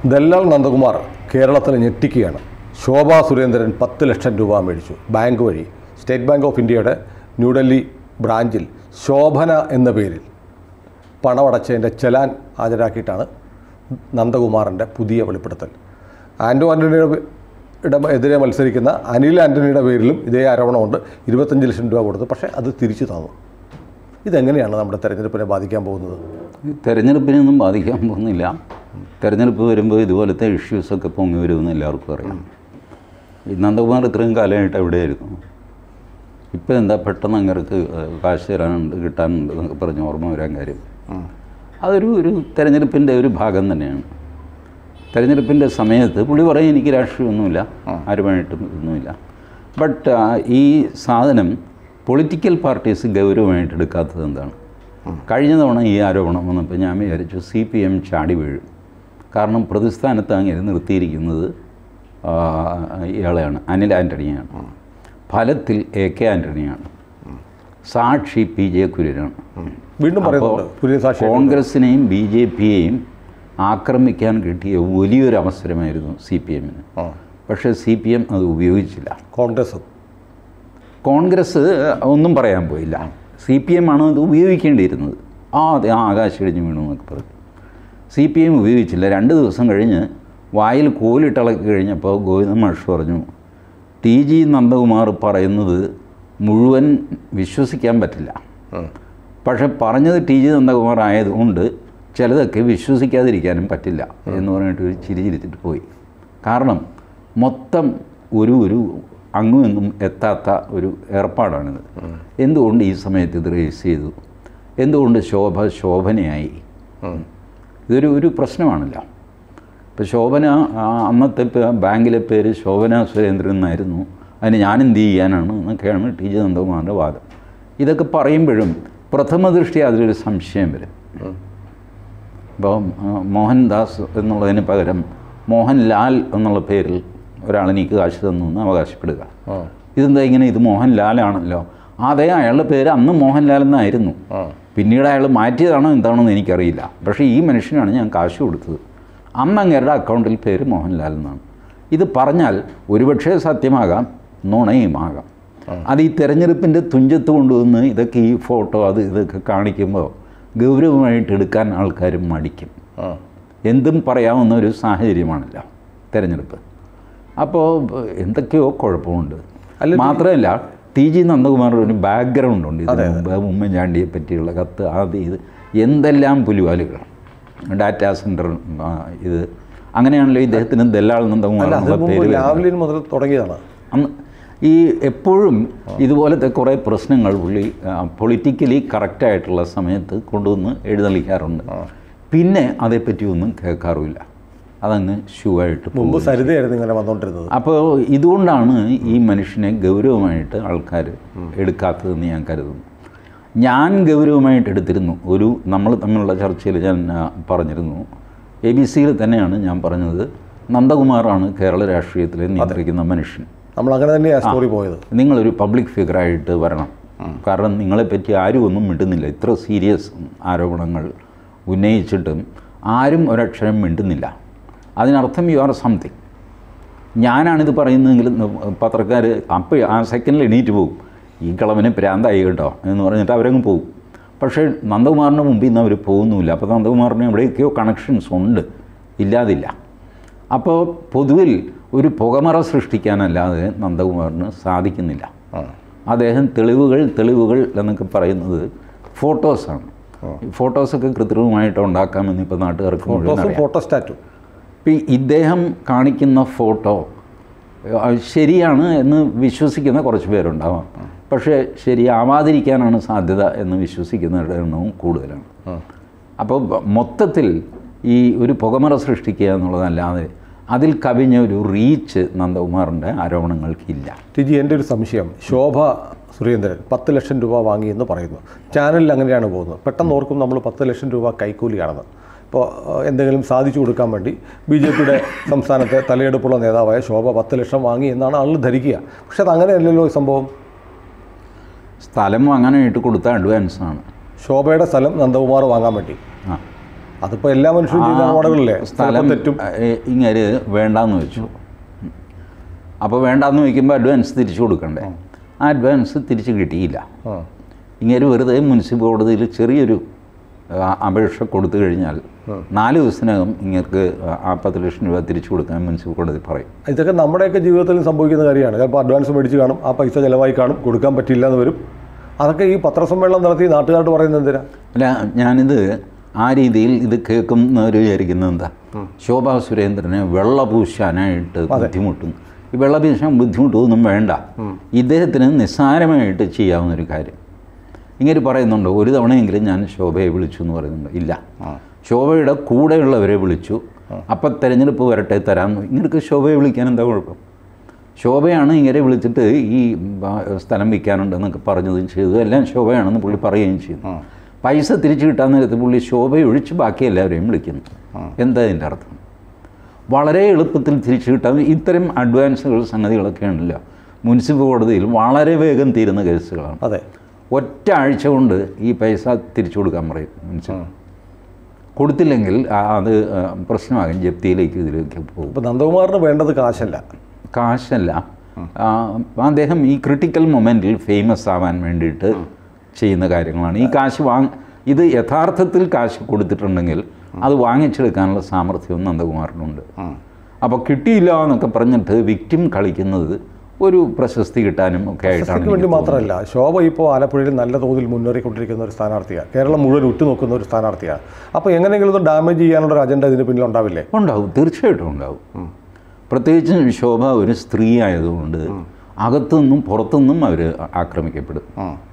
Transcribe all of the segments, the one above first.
ദല്ലാൽ നന്ദകുമാർ കേരളത്തിൽ ഞെട്ടിക്കുകയാണ് ശോഭാ സുരേന്ദ്രൻ പത്ത് ലക്ഷം രൂപ മേടിച്ചു ബാങ്ക് വഴി സ്റ്റേറ്റ് ബാങ്ക് ഓഫ് ഇന്ത്യയുടെ ന്യൂഡൽഹി ബ്രാഞ്ചിൽ ശോഭന എന്ന പേരിൽ പണമടച്ചതിൻ്റെ ചെലാൻ ഹാജരാക്കിയിട്ടാണ് നന്ദകുമാറിൻ്റെ പുതിയ വെളിപ്പെടുത്തൽ ആൻറ്റോ ആൻ്റണിയുടെ ഇട എതിരെ മത്സരിക്കുന്ന അനിൽ ആൻ്റണിയുടെ പേരിലും ഇതേ ആരോപണമുണ്ട് ഇരുപത്തഞ്ച് ലക്ഷം രൂപ കൊടുത്തു പക്ഷേ അത് തിരിച്ചു തന്നു ഇതെങ്ങനെയാണ് നമ്മുടെ തെരഞ്ഞെടുപ്പിനെ ബാധിക്കാൻ പോകുന്നത് തെരഞ്ഞെടുപ്പിനൊന്നും ബാധിക്കാൻ പോകുന്നില്ല തെരഞ്ഞെടുപ്പ് വരുമ്പോൾ ഇതുപോലത്തെ ഇഷ്യൂസൊക്കെ പൊങ്ങി വരുമെന്ന് എല്ലാവർക്കും അറിയാം ഈ നന്ദകുമാർ ഇത്രയും കാലമായിട്ട് എവിടെയായിരുന്നു ഇപ്പം എന്താ പെട്ടെന്ന് അങ്ങർക്ക് കാശ് തരാനുണ്ട് കിട്ടാനുണ്ട് എന്നൊക്കെ പറഞ്ഞ് ഓർമ്മ വരാൻ കാര്യം അതൊരു ഒരു തെരഞ്ഞെടുപ്പിൻ്റെ ഒരു ഭാഗം തന്നെയാണ് തെരഞ്ഞെടുപ്പിൻ്റെ സമയത്ത് പുള്ളി പറയും എനിക്ക് രാഷ്ട്രീയമൊന്നുമില്ല ആരുമായിട്ടും ഒന്നുമില്ല ബട്ട് ഈ സാധനം പൊളിറ്റിക്കൽ പാർട്ടീസ് ഗൗരവമായിട്ട് എടുക്കാത്തത് എന്താണ് കഴിഞ്ഞ തവണ ഈ ആരോപണം വന്നപ്പോൾ ഞാൻ വിചാരിച്ചു സി പി എം ചാടി വീഴും കാരണം പ്രതിസ്ഥാനത്ത് അങ്ങനെ നിർത്തിയിരിക്കുന്നത് ആ, ഇയാളെയാണ് അനിൽ ആൻ്റണിയാണ് ഫലത്തിൽ എ കെ ആൻ്റണിയാണ് സാക്ഷി പി ജെ കുര്യനാണ് വീണ്ടും പറയുന്നുണ്ട് പുതിയ സാക്ഷി കോൺഗ്രസിനെയും ബി ജെ പിയെയും ആക്രമിക്കാൻ കിട്ടിയ വലിയൊരു അവസരമായിരുന്നു സി പി എമ്മിന് ആ പക്ഷേ സി പി എം അത് ഉപയോഗിച്ചില്ല കോൺഗ്രസ് കോൺഗ്രസ് ഒന്നും പറയാൻ പോയില്ല സി പി എം ആണ് അത് ഉപയോഗിക്കേണ്ടിയിരുന്നത് ആ അതെ ആ ആകാശം ഇടിഞ്ഞു വീണു എന്നൊക്കെ പറഞ്ഞു സി പി എം ഉപയോഗിച്ചില്ല രണ്ട് ദിവസം കഴിഞ്ഞ് വായിൽ കോലിട്ടിളക്കി കഴിഞ്ഞപ്പോൾ ഗോവിന്ദ മാഷ് പറഞ്ഞു ടി ജി നന്ദകുമാർ പറയുന്നത് മുഴുവൻ വിശ്വസിക്കാൻ പറ്റില്ല പക്ഷെ പറഞ്ഞത് ടി ജി നന്ദകുമാർ ആയതുകൊണ്ട് ചിലതൊക്കെ വിശ്വസിക്കാതിരിക്കാനും പറ്റില്ല എന്ന് പറഞ്ഞിട്ട് ഒരു ചിരി ചിരിച്ചിട്ട് പോയി കാരണം മൊത്തം ഒരു ഒരു അങ്ങും എങ്ങും എത്താത്ത ഒരു ഏർപ്പാടാണിത് എന്തുകൊണ്ട് ഈ സമയത്ത് ഇത് രജിസ് ചെയ്തു എന്തുകൊണ്ട് ശോഭ ശോഭനയായി ഇതൊരു ഒരു പ്രശ്നമാണല്ലോ ഇപ്പോൾ ശോഭന ആ, അന്നത്തെ പേ- ബാങ്കിലെ പേര് ശോഭന സുരേന്ദ്രൻ എന്നായിരുന്നു അതിന് ഞാൻ എന്ത് ചെയ്യാനാണ് എന്നൊക്കെയാണ് ടി ജി നന്ദകുമാറിൻ്റെ വാദം ഇതൊക്കെ പറയുമ്പോഴും പ്രഥമ ദൃഷ്ടി അതിലൊരു സംശയം വരും ഇപ്പോൾ മോഹൻദാസ് എന്നുള്ളതിന് പകരം മോഹൻലാൽ എന്നുള്ള പേരിൽ ഒരാൾ എനിക്ക് കാശ് തന്നു എന്ന് അവകാശപ്പെടുക ഇതെന്താ ഇങ്ങനെ ഇത് മോഹൻലാലാണല്ലോ അതെ അയാളുടെ പേര് അന്ന് മോഹൻലാൽ എന്നായിരുന്നു പിന്നീട് അയാൾ മാറ്റിയതാണോ എന്താണോ എന്ന് എനിക്കറിയില്ല പക്ഷേ ഈ മനുഷ്യനാണ് ഞാൻ കാശ് കൊടുത്തത് അന്ന് അങ്ങേരുടെ അക്കൗണ്ടിൽ പേര് മോഹൻലാൽ എന്നാണ് ഇത് പറഞ്ഞാൽ ഒരുപക്ഷേ സത്യമാകാം നുണയുമാകാം അത് ഈ തെരഞ്ഞെടുപ്പിൻ്റെ തുഞ്ചത്ത് കൊണ്ടുവന്ന് ഇതൊക്കെ ഈ ഫോട്ടോ അത് ഇതൊക്കെ കാണിക്കുമ്പോൾ ഗൗരവമായിട്ട് എടുക്കാൻ ആൾക്കാർ മടിക്കും എന്തും പറയാവുന്ന ഒരു സാഹചര്യമാണല്ലോ തെരഞ്ഞെടുപ്പ് അപ്പോൾ എന്തൊക്കെയോ കുഴപ്പമുണ്ട് മാത്രമല്ല ടി ജി നന്ദകുമാർ ഒരു ബാക്ക്ഗ്രൗണ്ട് ഉണ്ട് ഇതിന് മുമ്പ് ഉമ്മൻചാണ്ടിയെ പറ്റിയുള്ള കത്ത് അത് ഇത് എന്തെല്ലാം പുലിവാലുകൾ ഡാറ്റാ സെൻറ്റർ ഇത് അങ്ങനെയാണല്ലോ ഇദ്ദേഹത്തിന് ദല്ലാൾ നന്ദകുമാർ അല്ല അതിന് എന്നുള്ള മുമ്പ് പേര് വരുന്നത്. ലാവ്ലിൻ മുതൽ തുടങ്ങിയതാണ് അന്ന് ഈ എപ്പോഴും ഇതുപോലത്തെ കുറേ പ്രശ്നങ്ങൾ പുള്ളി പൊളിറ്റിക്കലി കറക്റ്റായിട്ടുള്ള സമയത്ത് കൊണ്ടുവന്ന് എഴുന്നള്ളിക്കാറുണ്ട് പിന്നെ അതേപ്പറ്റി ഒന്നും കേൾക്കാറുമില്ല അതങ്ങ് ഷൂ ആയിട്ട് പോകും മുമ്പ് സരിതയായിരുന്നു ഇങ്ങനെ വന്നുകൊണ്ടിരുന്നത് അപ്പോൾ ഇതുകൊണ്ടാണ് ഈ മനുഷ്യനെ ഗൗരവമായിട്ട് ആൾക്കാർ എടുക്കാത്തതെന്ന് ഞാൻ കരുതുന്നു ഞാൻ ഗൗരവമായിട്ട് എടുത്തിരുന്നു ഒരു നമ്മൾ തമ്മിലുള്ള ചർച്ചയിൽ ഞാൻ ആ, പറഞ്ഞിരുന്നു എ ബി സിയിൽ തന്നെയാണ് ഞാൻ പറഞ്ഞത് നന്ദകുമാറാണ് കേരള രാഷ്ട്രീയത്തിലെ നിയന്ത്രിക്കുന്ന മനുഷ്യൻ നമ്മൾ അങ്ങനെ തന്നെയാണ് സ്റ്റോറി പോയത് നിങ്ങളൊരു പബ്ലിക് ഫിഗറായിട്ട് വരണം കാരണം നിങ്ങളെപ്പറ്റി ആരും ഒന്നും മിണ്ടുന്നില്ല ഇത്ര സീരിയസ് ആരോപണങ്ങൾ ഉന്നയിച്ചിട്ടും ആരും ഒരക്ഷരം മിണ്ടുന്നില്ല അതിനർത്ഥം യു ആർ സംതിങ് ഞാനാണിത് പറയുന്നതെങ്കിൽ പത്രക്കാർ അപ്പോൾ ആ സെക്കൻഡിൽ എണീറ്റ് പോകും ഈ കളവനെ പ്രാന്തായി കേട്ടോ എന്ന് പറഞ്ഞിട്ട് അവരങ്ങ് പോകും പക്ഷേ നന്ദകുമാറിൻ്റെ മുമ്പിൽ നിന്ന് അവർ പോകുന്നുമില്ല അപ്പോൾ നന്ദകുമാറിന് എവിടെയൊക്കെയോ കണക്ഷൻസ് ഉണ്ട് ഇല്ലാതില്ല അപ്പോൾ പൊതുവിൽ ഒരു പുകമറ സൃഷ്ടിക്കാനല്ലാതെ നന്ദകുമാറിന് സാധിക്കുന്നില്ല അദ്ദേഹം തെളിവുകൾ തെളിവുകൾ എന്നൊക്കെ പറയുന്നത് ഫോട്ടോസാണ് ഈ ഫോട്ടോസൊക്കെ കൃത്രിമമായിട്ട് ഉണ്ടാക്കാമെന്ന് ഇപ്പോൾ നാട്ടുകാർക്ക് മുഴുവൻ ഫോട്ടോസും അറിയാം ഫോട്ടോ സ്റ്റാറ്റും ഇപ്പം ഈ ഇദ്ദേഹം കാണിക്കുന്ന ഫോട്ടോ അത് ശരിയാണ് എന്ന് വിശ്വസിക്കുന്ന കുറച്ച് പേരുണ്ടാവാം പക്ഷേ ശരിയാവാതിരിക്കാനാണ് സാധ്യത എന്ന് വിശ്വസിക്കുന്നവരുടെ എണ്ണവും കൂടുതലാണ് അപ്പോൾ ബ- മൊത്തത്തിൽ ഈ ഒരു പുകമറ സൃഷ്ടിക്കുക എന്നുള്ളതല്ലാതെ അതിൽ കവിഞ്ഞ ഒരു റീച്ച് നന്ദകുമാറിൻ്റെ ആരോപണങ്ങൾക്കില്ല ടിജി എൻ്റെ ഒരു സംശയം ശോഭ സുരേന്ദ്രൻ പത്ത് ലക്ഷം രൂപ വാങ്ങിയെന്ന് പറയുന്നു ചാനലിൽ അങ്ങനെയാണ് പോകുന്നത് പെട്ടെന്ന് ഓർക്കും നമ്മൾ പത്ത് ലക്ഷം രൂപ കൈക്കൂലിയാണെന്ന് ഇപ്പോൾ ഏഹ്, എന്തെങ്കിലും സാധിച്ചു കൊടുക്കാൻ വേണ്ടി ബി ജെ പിയുടെ സംസ്ഥാനത്തെ തലയെടുപ്പുള്ള നേതാവായ ശോഭ പത്ത് ലക്ഷം വാങ്ങി എന്നാണ് ആളുകൾ ധരിക്കുക പക്ഷെ അത് അങ്ങനെയല്ലല്ലോ ഈ സംഭവം സ്ഥലം വാങ്ങാനായിട്ട് കൊടുത്ത അഡ്വാൻസാണ് ശോഭയുടെ സ്ഥലം നന്ദകുമാർ വാങ്ങാൻ വേണ്ടി ആ അതിപ്പോൾ എല്ലാ മനുഷ്യരും ചെയ്യുന്ന ഇടപാടുകളല്ലേ സ്ഥലം ചിലപ്പോൾ തെറ്റും ഏഹ്, ഇങ്ങനെ വേണ്ടാന്ന് വെച്ചു അപ്പോൾ വേണ്ടാന്ന് വയ്ക്കുമ്പോൾ അഡ്വാൻസ് തിരിച്ചു കൊടുക്കണ്ടേ ആ അഡ്വാൻസ് തിരിച്ച് കിട്ടിയില്ല ആ. ഇങ്ങനെ വെറുതെ മുനിസിപ്പൽ കോടതിയിൽ ചെറിയൊരു ആ, അപേക്ഷ കൊടുത്തു കഴിഞ്ഞാൽ നാല് ദിവസത്തിനകം ഇങ്ങൾക്ക് ആ പത്ത് ലക്ഷം രൂപ തിരിച്ചു കൊടുക്കാൻ മുനിസിപ്പൽ കോടതി പറയും ഇതൊക്കെ നമ്മുടെയൊക്കെ ജീവിതത്തിൽ സംഭവിക്കുന്ന കാര്യമാണ് ചിലപ്പോൾ അഡ്വാൻസ് മേടിച്ച് കാണും ആ പൈസ ചിലവായി കാണും കൊടുക്കാൻ പറ്റില്ല എന്ന് വരും അതൊക്കെ ഈ പത്രസമ്മേളനം നടത്തി നാട്ടുകാരോട് പറയുന്നത് എന്തിനാ അല്ല ഞാനിത് ആ രീതിയിൽ ഇത് കേൾക്കുന്നവർ വിചാരിക്കുന്നത് എന്താ ശോഭാ സുരേന്ദ്രനെ വെള്ളപൂശാനായിട്ട് ബുദ്ധിമുട്ടും ഈ വെള്ളപൂശാൻ ബുദ്ധിമുട്ടൊന്നും വേണ്ട ഇദ്ദേഹത്തിന് നിസ്സാരമായിട്ട് ചെയ്യാവുന്ന ഒരു കാര്യം ഇങ്ങനെ പറയുന്നുണ്ടോ ഒരു തവണയെങ്കിലും ഞാൻ ശോഭയെ വിളിച്ചു എന്ന് പറയുന്നുണ്ട് ഇല്ല ശോഭയുടെ കൂടെയുള്ളവരെ വിളിച്ചു അപ്പം തെരഞ്ഞെടുപ്പ് വരട്ടെ തരാം ഇങ്ങനെ ശോഭയെ വിളിക്കാൻ എന്താ കുഴപ്പം ശോഭയാണ് ഇങ്ങനെ വിളിച്ചിട്ട് ഈ ബ- സ്ഥലം വിൽക്കാനുണ്ടെന്നൊക്കെ പറഞ്ഞതും ചെയ്തതും എല്ലാം ശോഭയാണെന്ന് പുള്ളി പറയുകയും ചെയ്തു പൈസ തിരിച്ചു കിട്ടാൻ നേരത്ത് പുള്ളി ശോഭയെ ഒഴിച്ച് ബാക്കി എല്ലാവരെയും വിളിക്കുന്നു എന്താ ഇതിൻ്റെ അർത്ഥം വളരെ എളുപ്പത്തിൽ തിരിച്ചു കിട്ടാൻ ഇത്തരം അഡ്വാൻസുകൾ സംഗതികളൊക്കെ ഉണ്ടല്ലോ മുനിസിപ്പൽ കോടതിയിൽ വളരെ വേഗം തീരുന്ന കേസുകളാണ് അതെ ഒറ്റ ആഴ്ച കൊണ്ട് ഈ പൈസ തിരിച്ചു കൊടുക്കാൻ പറയും മുനിസിപ്പൽ കൊടുത്തില്ലെങ്കിൽ ആ- അത് ആ, പ്രശ്നമാകും ജപ്തിയിലേക്ക് ഇതിലേക്ക് പോകും ഇപ്പോൾ നന്ദകുമാറിന് വേണ്ടത് കാശല്ല കാശല്ല ആ, അദ്ദേഹം ഈ ക്രിട്ടിക്കൽ മൊമെൻറ്റിൽ ഫേമസ് ആവാൻ വേണ്ടിയിട്ട് ചെയ്യുന്ന കാര്യങ്ങളാണ് ഈ കാശ് വാങ് ഇത് യഥാർത്ഥത്തിൽ കാശ് കൊടുത്തിട്ടുണ്ടെങ്കിൽ അത് വാങ്ങിച്ചെടുക്കാനുള്ള സാമർഥ്യവും നന്ദകുമാറിനുണ്ട് അപ്പോൾ കിട്ടിയില്ല എന്നൊക്കെ പറഞ്ഞിട്ട് വിക്റ്റിം കളിക്കുന്നത് ഒരു പ്രശസ്തി കിട്ടാനും ഒക്കെ ആയിട്ടാണ് പ്രശസ്തിക്ക് വേണ്ടി എനിക്ക് മാത്രമല്ല ശോഭ ഇപ്പോൾ ആലപ്പുഴയിൽ നല്ല തോതിൽ മുന്നേറിക്കൊണ്ടിരിക്കുന്ന ഒരു സ്ഥാനാർത്ഥിയാണ് കേരളം മുഴുവൻ ഉറ്റുനോക്കുന്ന ഒരു സ്ഥാനാർത്ഥിയാണ് അപ്പോൾ എങ്ങനെയെങ്കിലും ഇത് ഡാമേജ് ചെയ്യാനുള്ള ഒരു അജണ്ട ഇതിന് പിന്നിൽ ഉണ്ടാവില്ലേ ഉണ്ടാവും തീർച്ചയായിട്ടും ഉണ്ടാവും പ്രത്യേകിച്ച് ശോഭ ഒരു സ്ത്രീ ആയതുകൊണ്ട് അകത്തുനിന്നും പുറത്തുനിന്നും അവർ ആക്രമിക്കപ്പെടും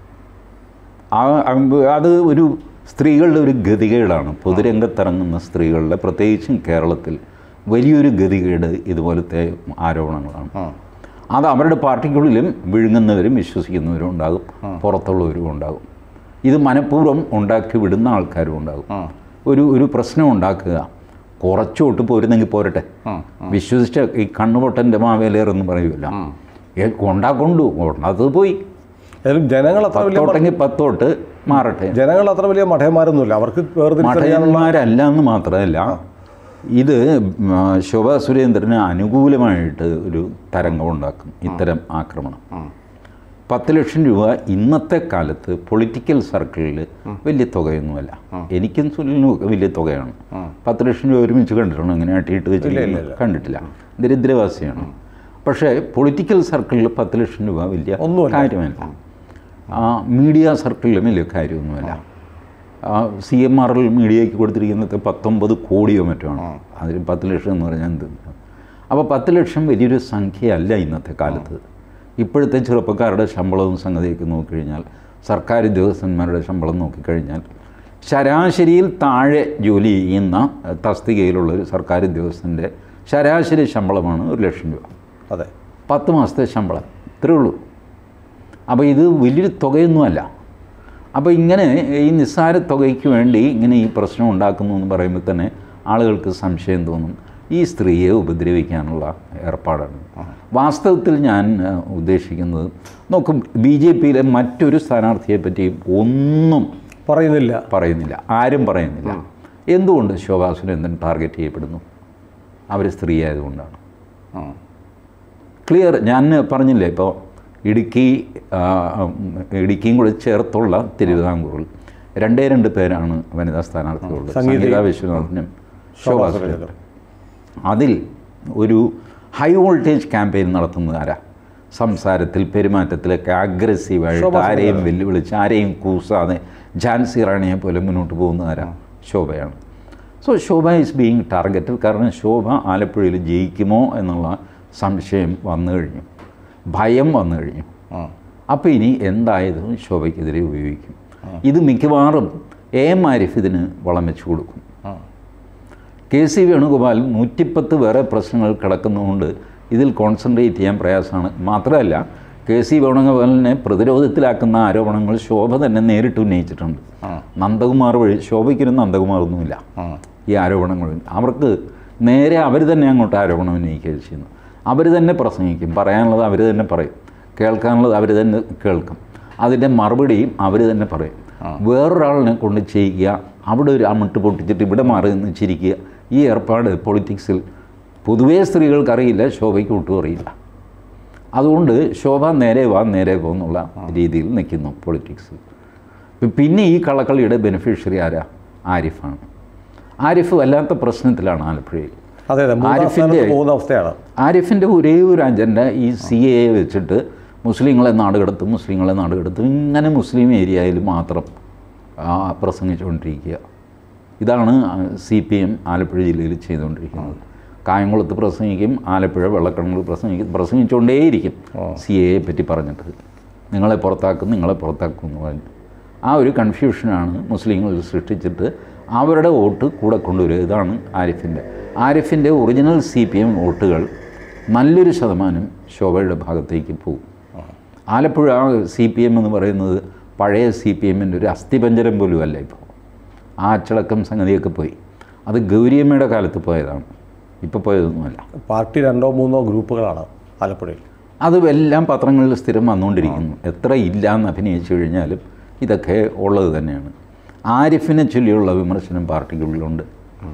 ആ- അമ്പ് അത് ഒരു സ്ത്രീകളുടെ ഒരു ഗതികേടാണ് പൊതുരംഗത്തിറങ്ങുന്ന സ്ത്രീകളുടെ പ്രത്യേകിച്ചും കേരളത്തിൽ വലിയൊരു ഗതികേട് ഇതുപോലത്തെ ആരോപണങ്ങളാണ് അത് അവരുടെ പാർട്ടിക്കുള്ളിലും വിഴുങ്ങുന്നവരും വിശ്വസിക്കുന്നവരും ഉണ്ടാകും പുറത്തുള്ളവരും ഉണ്ടാകും ഇത് മനഃപൂർവ്വം ഉണ്ടാക്കി വിടുന്ന ആൾക്കാരും ഉണ്ടാകും ഒരു ഒരു പ്രശ്നം ഉണ്ടാക്കുക കുറച്ചോട്ട് പോരുന്നെങ്കിൽ പോരട്ടെ വിശ്വസിച്ച ഈ കണ്ണുപൊട്ടൻ്റെ മാവേലേറെന്ന് പറയുമല്ല ഏ, കൊണ്ടാ കൊണ്ടു കൊണ്ടാത്തത് പോയി ഏതായാലും ജനങ്ങൾ അത്ര വലിയ പത്തോട്ടെങ്കിൽ പത്തോട്ട് മാറട്ടെ ജനങ്ങൾ അത്ര വലിയ മഠയന്മാരൊന്നുമില്ല അവർക്ക് വേർതിരിച്ചറിയാനുള്ള മഠയന്മാരല്ല എന്ന് മാത്രമല്ല ഇത് ഉം, ആ, ശോഭാ സുരേന്ദ്രന് അനുകൂലമായിട്ട് ഒരു തരംഗം ഉണ്ടാക്കും ഇത്തരം ആക്രമണം പത്ത് ലക്ഷം രൂപ ഇന്നത്തെ കാലത്ത് പൊളിറ്റിക്കൽ സർക്കിളിൽ വലിയ തുകയൊന്നുമല്ല എനിക്കും സുനിലിനും ഒക്കെ വലിയ തുകയാണ് പത്ത് ലക്ഷം രൂപ ഒരുമിച്ച് കണ്ടിട്ടുണ്ടോ ഇങ്ങനെ അട്ടിയിട്ട് വെച്ചിരിക്കുന്നത് കണ്ടിട്ടില്ല ദരിദ്രവാസിയാണ് പക്ഷേ പൊളിറ്റിക്കൽ സർക്കിളിൽ പത്ത് ലക്ഷം രൂപ വലിയ ഒന്നുമല്ല. കാര്യമല്ല ആ, മീഡിയ സർക്കിളിലും വലിയ കാര്യമൊന്നുമല്ല സി എം ആർ എൽ മീഡിയയ്ക്ക് കൊടുത്തിരിക്കുന്നത് പത്തൊമ്പത് കോടിയോ മറ്റോ ആണ് അതിൽ പത്ത് ലക്ഷം എന്ന് പറഞ്ഞാൽ എന്ത് അപ്പോൾ പത്ത് ലക്ഷം വലിയൊരു സംഖ്യയല്ല ഇന്നത്തെ കാലത്ത് ഇപ്പോഴത്തെ ചെറുപ്പക്കാരുടെ ശമ്പളവും സംഗതിയൊക്കെ നോക്കിക്കഴിഞ്ഞാൽ സർക്കാർ ഉദ്യോഗസ്ഥന്മാരുടെ ശമ്പളം നോക്കിക്കഴിഞ്ഞാൽ ശരാശരിയിൽ താഴെ ജോലി ചെയ്യുന്ന തസ്തികയിലുള്ള ഒരു സർക്കാർ ഉദ്യോഗസ്ഥൻ്റെ ശരാശരി ശമ്പളമാണ് ഒരു ലക്ഷം രൂപ അതെ പത്ത് മാസത്തെ ശമ്പളം ഇത്രേ ഉള്ളൂ അപ്പോൾ ഇത് വലിയൊരു തുകയൊന്നുമല്ല അപ്പോൾ ഇങ്ങനെ ഈ നിസ്സാര തുകയ്ക്ക് വേണ്ടി ഇങ്ങനെ ഈ പ്രശ്നം ഉണ്ടാക്കുന്നു എന്ന് പറയുമ്പോൾ തന്നെ ആളുകൾക്ക് സംശയം തോന്നും ഈ സ്ത്രീയെ ഉപദ്രവിക്കാനുള്ള ഏർപ്പാടാണ് വാസ്തവത്തിൽ ഞാൻ ആ, ഉദ്ദേശിക്കുന്നത് നോക്കും ബി ജെ പിയിലെ മറ്റൊരു സ്ഥാനാർത്ഥിയെ പറ്റി ഒന്നും പറയുന്നില്ല പറയുന്നില്ല ആരും പറയുന്നില്ല എന്തുകൊണ്ട് ശോഭാ സുരേന്ദ്രൻ ടാർഗറ്റ് ചെയ്യപ്പെടുന്നു അവർ സ്ത്രീ ആയതുകൊണ്ടാണ് ക്ലിയർ ഞാൻ പറഞ്ഞില്ലേ ഇപ്പോൾ ഇടുക്കി ആ, ഉം, ഇടുക്കിയും കൂടെ ചേർത്തുള്ള തിരുവിതാംകൂറിൽ രണ്ടേ രണ്ട് പേരാണ് വനിതാ സ്ഥാനാർത്ഥികളുള്ളത് സംഗീത- സംഗീത വിശ്വനാഥിനും ശോഭാ ശോഭാ സുരേന്ദ്രൻ സുരേന്ദ്രൻ. അതിൽ ഒരു ഹൈ വോൾട്ടേജ് ക്യാമ്പയിൻ നടത്തുന്നത് ആരാ സംസാരത്തിൽ പെരുമാറ്റത്തിലൊക്കെ അഗ്രസീവായിട്ട് ശോഭാ ആരെയും വെല്ലുവിളിച്ച് ആരെയും കൂസാതെ ഝാൻസി റാണിയെ പോലെ മുന്നോട്ട് പോകുന്ന ആരാ ശോഭയാണ് so Shobha is being targeted കാരണം ശോഭ ആലപ്പുഴയിൽ ജയിക്കുമോ എന്നുള്ള സംശയം വന്നു കഴിഞ്ഞു ഭയം വന്നു കഴിഞ്ഞു അപ്പോൾ ഇനി എന്തായതും ശോഭയ്ക്കെതിരെ ഉപയോഗിക്കും ഇത് മിക്കവാറും എ എം ആരിഫ് ഇതിന് വളം വെച്ച് കൊടുക്കും കെ സി വേണുഗോപാൽ നൂറ്റിപ്പത്ത് വേറെ പ്രശ്നങ്ങൾ കിടക്കുന്നതുകൊണ്ട് ഇതിൽ കോൺസെൻട്രേറ്റ് ചെയ്യാൻ പ്രയാസമാണ് മാത്രമല്ല കെ സി വേണുഗോപാലിനെ പ്രതിരോധത്തിലാക്കുന്ന ആരോപണങ്ങൾ ശോഭ തന്നെ നേരിട്ട് ഉന്നയിച്ചിട്ടുണ്ട് നന്ദകുമാർ വഴി ശോഭയ്ക്കൊരു നന്ദകുമാറൊന്നുമില്ല ഈ ആരോപണങ്ങൾ അവർക്ക് നേരെ അവർ തന്നെ അങ്ങോട്ട് ആരോപണം ഉന്നയിക്കുകയും ചെയ്യുന്നു അവർ തന്നെ പ്രസംഗിക്കും പറയാനുള്ളത് അവർ തന്നെ പറയും കേൾക്കാനുള്ളത് അവർ തന്നെ കേൾക്കും അതിൻ്റെ മറുപടിയും അവർ തന്നെ പറയും വേറൊരാളിനെ കൊണ്ട് ചെയ്യിക്കുക അവിടെ ഒരു അമിട്ട് പൊട്ടിച്ചിട്ട് ഇവിടെ മാറി നിന്ന് ചിരിക്കുക ഈ ഏർപ്പാട് പൊളിറ്റിക്സിൽ പൊതുവേ സ്ത്രീകൾക്കറിയില്ല ശോഭയ്ക്ക് ഒട്ടും അറിയില്ല അതുകൊണ്ട് ശോഭ നേരെ വാ നേരെ പോ എന്നുള്ള രീതിയിൽ നിൽക്കുന്നു പൊളിറ്റിക്സ് പിന്നെ ഈ കളക്കളിയുടെ ബെനിഫിഷ്യറി ആരാ ആരിഫാണ് ആരിഫ് വല്ലാത്ത പ്രശ്നത്തിലാണ് ആലപ്പുഴയിൽ അതെ അതെ മൂന്നാം ആരിഫിൻ്റെ- സ്ഥാനത്ത് പോകുന്ന അവസ്ഥയാണ് ആരിഫിൻ്റെ ഒരേ ഒരു അജണ്ട ഈ സി എ വെച്ചിട്ട് മുസ്ലിങ്ങളെ നാടുകടത്തും മുസ്ലിങ്ങളെ നാടുകടത്തും ഇങ്ങനെ മുസ്ലിം ഏരിയയിൽ മാത്രം ആ, പ്രസംഗിച്ചുകൊണ്ടിരിക്കുക ഇതാണ് സി പി എം ആലപ്പുഴ ജില്ലയിൽ ചെയ്തുകൊണ്ടിരിക്കുന്നത് കായംകുളത്ത് പ്രസംഗിക്കും ആലപ്പുഴ വെള്ളക്കണ്ണൂർ പ്രസംഗിക്കും പ്രസംഗിച്ചുകൊണ്ടേയിരിക്കും സി എയെ പറ്റി പറഞ്ഞിട്ട് നിങ്ങളെ പുറത്താക്കും നിങ്ങളെ പുറത്താക്കും എന്ന് പറഞ്ഞു ആ ഒരു കൺഫ്യൂഷനാണ് മുസ്ലിങ്ങളിൽ സൃഷ്ടിച്ചിട്ട് അവരുടെ വോട്ട് കൂടെ കൊണ്ടുവരിക ഇതാണ് ആരിഫിൻ്റെ ആരിഫിൻ്റെ ഒറിജിനൽ സി പി എം വോട്ടുകൾ നല്ലൊരു ശതമാനം ശോഭയുടെ ഭാഗത്തേക്ക് പോകും ആലപ്പുഴ സി പി എം എന്ന് പറയുന്നത് പഴയ സി പി എമ്മിൻ്റെ ഒരു അസ്ഥിപഞ്ജരം പോലും അല്ല ഇപ്പോൾ ആ അച്ചടക്കം സംഗതിയൊക്കെ പോയി അത് ഗൗരിയമ്മയുടെ കാലത്ത് പോയതാണ് ഇപ്പോൾ പോയതൊന്നുമല്ല പാർട്ടി രണ്ടോ മൂന്നോ ഗ്രൂപ്പുകളാണ് ആലപ്പുഴയിൽ അത് എല്ലാം പത്രങ്ങളിൽ സ്ഥിരം വന്നുകൊണ്ടിരിക്കുന്നു എത്ര ഇല്ല എന്ന് അഭിനയിച്ചു കഴിഞ്ഞാലും ഇതൊക്കെ ഉള്ളത് തന്നെയാണ് ആരിഫിനെ ചൊല്ലിയുള്ള വിമർശനം പാർട്ടിക്കുള്ളിലുണ്ട്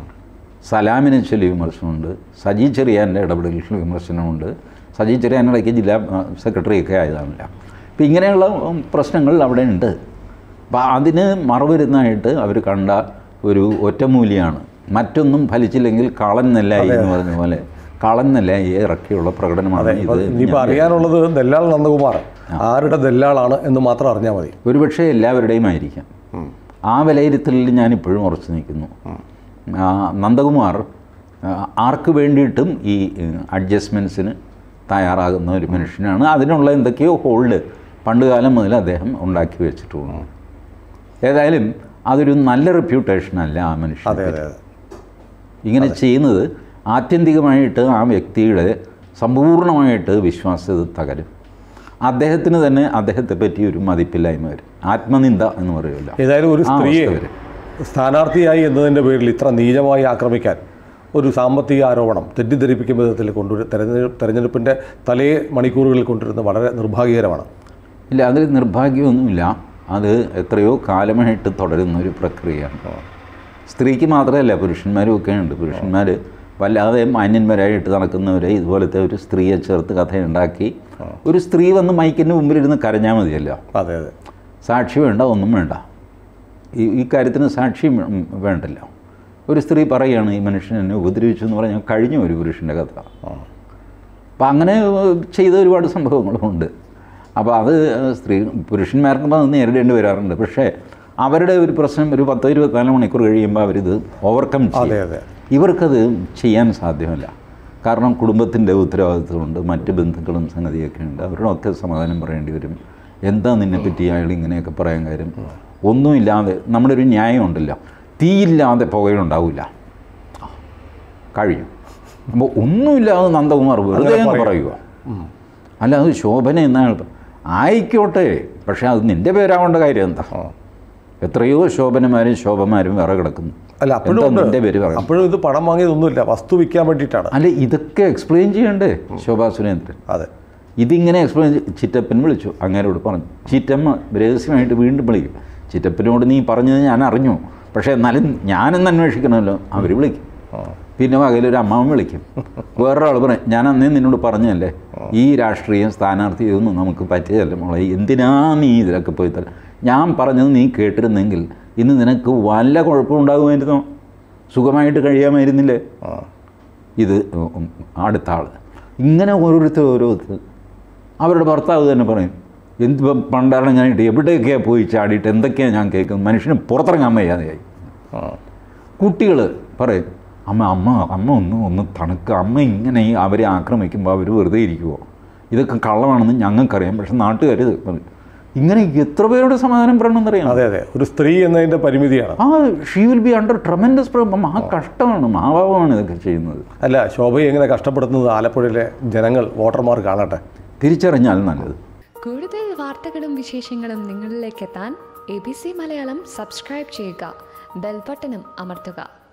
സലാമിനെ ചൊല്ലി വിമർശനമുണ്ട് സജി ചെറിയാൻ്റെ ഇടപെടലിൽ വിമർശനമുണ്ട് സജി ചെറിയാൻ ഇടയ്ക്ക് ജില്ലാ സെക്രട്ടറിയൊക്കെ ആയതാണല്ല അപ്പം ഇങ്ങനെയുള്ള ഉം, പ്രശ്നങ്ങൾ അവിടെ ഉണ്ട് അപ്പം അതിന് മറുവരുന്നായിട്ട് അവർ കണ്ട ഒരു ഒറ്റമൂലിയാണ് മറ്റൊന്നും ഫലിച്ചില്ലെങ്കിൽ കാളൻ നെല്ലായി എന്ന് പറഞ്ഞ പോലെ കാളൻ നെല്ലായി ഇറക്കിയുള്ള പ്രകടനമാണ് ഇത് ഇനിയിപ്പോൾ അറിയാനുള്ളത് ദല്ലാൾ നന്ദകുമാർ ആരുടെ ദല്ലാളാണ് എന്ന് മാത്രം അറിഞ്ഞാൽ മതി ഒരുപക്ഷെ എല്ലാവരുടെയും ആയിരിക്കാം ആ വിലയിരുത്തലിൽ ഞാൻ ഇപ്പോഴും ഉറച്ചു നിൽക്കുന്നു ആ, നന്ദകുമാർ ആ, ആർക്ക് വേണ്ടിയിട്ടും ഈ അഡ്ജസ്റ്റ്മെൻറ്റ്സിന് തയ്യാറാകുന്ന ഒരു മനുഷ്യനാണ് അതിനുള്ള എന്തൊക്കെയോ ഹോൾഡ് പണ്ട് കാലം മുതൽ അദ്ദേഹം ഉണ്ടാക്കി വെച്ചിട്ടുണ്ട് ഏതായാലും അതൊരു നല്ല റെപ്യൂട്ടേഷൻ അല്ല ആ മനുഷ്യൻ അതെ അതെ അതെ ഇങ്ങനെ ചെയ്യുന്നത് ആത്യന്തികമായിട്ട് ആ വ്യക്തിയുടെ സമ്പൂർണ്ണമായിട്ട് വിശ്വാസ്യത തകരും അദ്ദേഹത്തിന് തന്നെ അദ്ദേഹത്തെ പറ്റി ഒരു മതിപ്പില്ലായ്മ വരും ആത്മനിന്ദ എന്ന് പറയുമല്ലോ ഏതായാലും ഒരു ആ സ്ത്രീയെ അവസ്ഥ വരും. സ്ഥാനാർത്ഥിയായി എന്നതിൻ്റെ പേരിൽ ഇത്ര നീചമായി ആക്രമിക്കാൻ ഒരു സാമ്പത്തിക ആരോപണം തെറ്റിദ്ധരിപ്പിക്കും വിധത്തിൽ കൊണ്ടുവരും തെരഞ്ഞെടുപ്പ് തെരഞ്ഞെടുപ്പിൻ്റെ തലേ മണിക്കൂറുകളിൽ കൊണ്ടുവരുന്നത് വളരെ നിർഭാഗ്യകരമാണ് ഇല്ല അതിൽ നിർഭാഗ്യമൊന്നുമില്ല അത് എത്രയോ കാലമായിട്ട് തുടരുന്ന ഒരു പ്രക്രിയയാണ് സ്ത്രീക്ക് മാത്രമല്ല പുരുഷന്മാരും ഒക്കെ ഉണ്ട് പുരുഷന്മാർ വല്ലാതെ മാന്യന്മാരായിട്ട് നടക്കുന്നവരെ ഇതുപോലത്തെ ഒരു സ്ത്രീയെ ചേർത്ത് കഥയുണ്ടാക്കി ഒരു സ്ത്രീ വന്ന് മൈക്കിൻ്റെ മുമ്പിലിരുന്ന് കരഞ്ഞാൽ മതിയല്ലോ അതെ അതെ സാക്ഷി വേണ്ട ഒന്നും വേണ്ട ഈ ഈ കാര്യത്തിന് സാക്ഷിയും വേ- വേണ്ടല്ലോ ഒരു സ്ത്രീ പറയുകയാണ് ഈ മനുഷ്യൻ എന്നെ ഉപദ്രവിച്ചു എന്ന് പറഞ്ഞാൽ കഴിഞ്ഞ ഒരു പുരുഷൻ്റെ കഥ അപ്പം അങ്ങനെ ഏഹ്, ചെയ്ത ഒരുപാട് സംഭവങ്ങളുമുണ്ട് അപ്പോൾ അത് സ്ത്രീ പുരുഷന്മാർക്കും അത് നേരിടേണ്ടി വരാറുണ്ട് പക്ഷേ അവരുടെ ഒരു പ്രശ്നം ഒരു പത്തോ ഇരുപത്തിനാല് മണിക്കൂർ കഴിയുമ്പോൾ അവരിത് ഓവർകം അതെ ചെയ്യും അതെ ഇവർക്കത് ചെയ്യാൻ സാധ്യമല്ല കാരണം കുടുംബത്തിൻ്റെ ഉത്തരവാദിത്വമുണ്ട് മറ്റ് ബന്ധുക്കളും സംഗതിയൊക്കെ ഉണ്ട് അവരോടൊക്കെ സമാധാനം പറയേണ്ടി വരും എന്താ നിന്നെപ്പറ്റി അയാൾ ഇങ്ങനെയൊക്കെ പറയാൻ കാര്യം ഒന്നുമില്ലാതെ നമ്മുടെ ഒരു ന്യായം ഉണ്ടല്ലോ തീയില്ലാതെ പുകയുണ്ടാവില്ല കഴിയും അപ്പോൾ ഒന്നുമില്ലാതെ നന്ദകുമാർ വെറുതെ അങ്ങനെ അങ്ങ് പറയും. പറയുക അല്ല അത് ശോഭന എന്നാണ് ഇപ്പം. ആയിക്കോട്ടെ പക്ഷേ അത് നിൻ്റെ പേരാവേണ്ട കാര്യം എന്താ എത്രയോ ശോഭനമാരും ശോഭമാരും വേറെ കിടക്കുന്നു അല്ല അപ്പോഴും എന്താ ഉണ്ട്. നിൻ്റെ പേര് പറയുന്നത് അപ്പോഴും ഇത് പണം വാങ്ങിയതൊന്നുമില്ല വസ്തു വിൽക്കാൻ വേണ്ടിയിട്ടാണ് അല്ല ഇതൊക്കെ എക്സ്പ്ലെയിൻ ചെയ്യണ്ടേ ശോഭാ സുരേന്ദ്രൻ അതെ ഇതിങ്ങനെ എക്സ്പ്ലെയിൻ ചിറ്റപ്പൻ വിളിച്ചു അങ്ങേരോട് പറഞ്ഞു ചിറ്റമ്മ രഹസ്യമായിട്ട് വീണ്ടും വിളിക്കും ചിറ്റപ്പനോട് നീ പറഞ്ഞത് ഞാൻ അറിഞ്ഞു പക്ഷേ എന്നാലും ഞാനെന്ന് അന്വേഷിക്കണമല്ലോ അവർ വിളിക്കും പിന്നെ വകയിലൊരു അമ്മാവൻ വിളിക്കും വേറൊരാൾ പറയും ഞാൻ അന്നേ നിന്നോട് പറഞ്ഞല്ലേ ഈ രാഷ്ട്രീയം സ്ഥാനാർത്ഥി ഇതൊന്നും നമുക്ക് പറ്റിയതല്ല മോളെ എന്തിനാ നീ ഇതിലൊക്കെ പോയി തരാം ഞാൻ പറഞ്ഞത് നീ കേട്ടിരുന്നെങ്കിൽ ഇന്ന് നിനക്ക് വല്ല കുഴപ്പമുണ്ടാകുമായിരുന്നോ സുഖമായിട്ട് കഴിയാമായിരുന്നില്ലേ ഇത് ഉം അടുത്ത ആൾ ഇങ്ങനെ ഓരോരുത്തർ ഓരോരുത്തർ അവരുടെ ഭർത്താവ് തന്നെ പറയും എന്ത് ഇപ്പം പണ്ടാണ് ഞാനിട്ട് എവിടെയൊക്കെയാണ് പോയി ചാടിയിട്ട് എന്തൊക്കെയാണ് ഞാൻ കേൾക്കുന്നത് മനുഷ്യന് പുറത്തിറങ്ങാൻ വയ്യാതെയായി കുട്ടികൾ പറയും അമ്മ അമ്മ അമ്മ ഒന്ന് ഒന്ന് തണുക്കുക അമ്മ ഇങ്ങനെ ഈ അവരെ ആക്രമിക്കുമ്പോൾ അവർ വെറുതെ ഇരിക്കുമോ ഇതൊക്കെ കള്ളമാണെന്ന് ഞങ്ങൾക്കറിയാം പക്ഷെ നാട്ടുകാർ പറയും ഇങ്ങനെ എത്ര പേരോട് സമാധാനം പറയണമെന്നറിയാം അതെ അതെ ഒരു സ്ത്രീ എന്നതിൻ്റെ പരിമിതിയാണ് ആ she will be under tremendous problem ആ കഷ്ടമാണ് മാഭാവമാണ് ഇതൊക്കെ ചെയ്യുന്നത് അല്ല ശോഭയെ എങ്ങനെ കഷ്ടപ്പെടുത്തുന്നത് ആലപ്പുഴയിലെ ജനങ്ങൾ വോട്ടർമാർ കാണട്ടെ തിരിച്ചറിഞ്ഞാൽ നല്ലത് കൂടുതൽ വാർത്തകളും വിശേഷങ്ങളും നിങ്ങളിലേക്ക് എത്താൻ A B C Malayalam subscribe ചെയ്യുക ബെൽബട്ടനും അമർത്തുക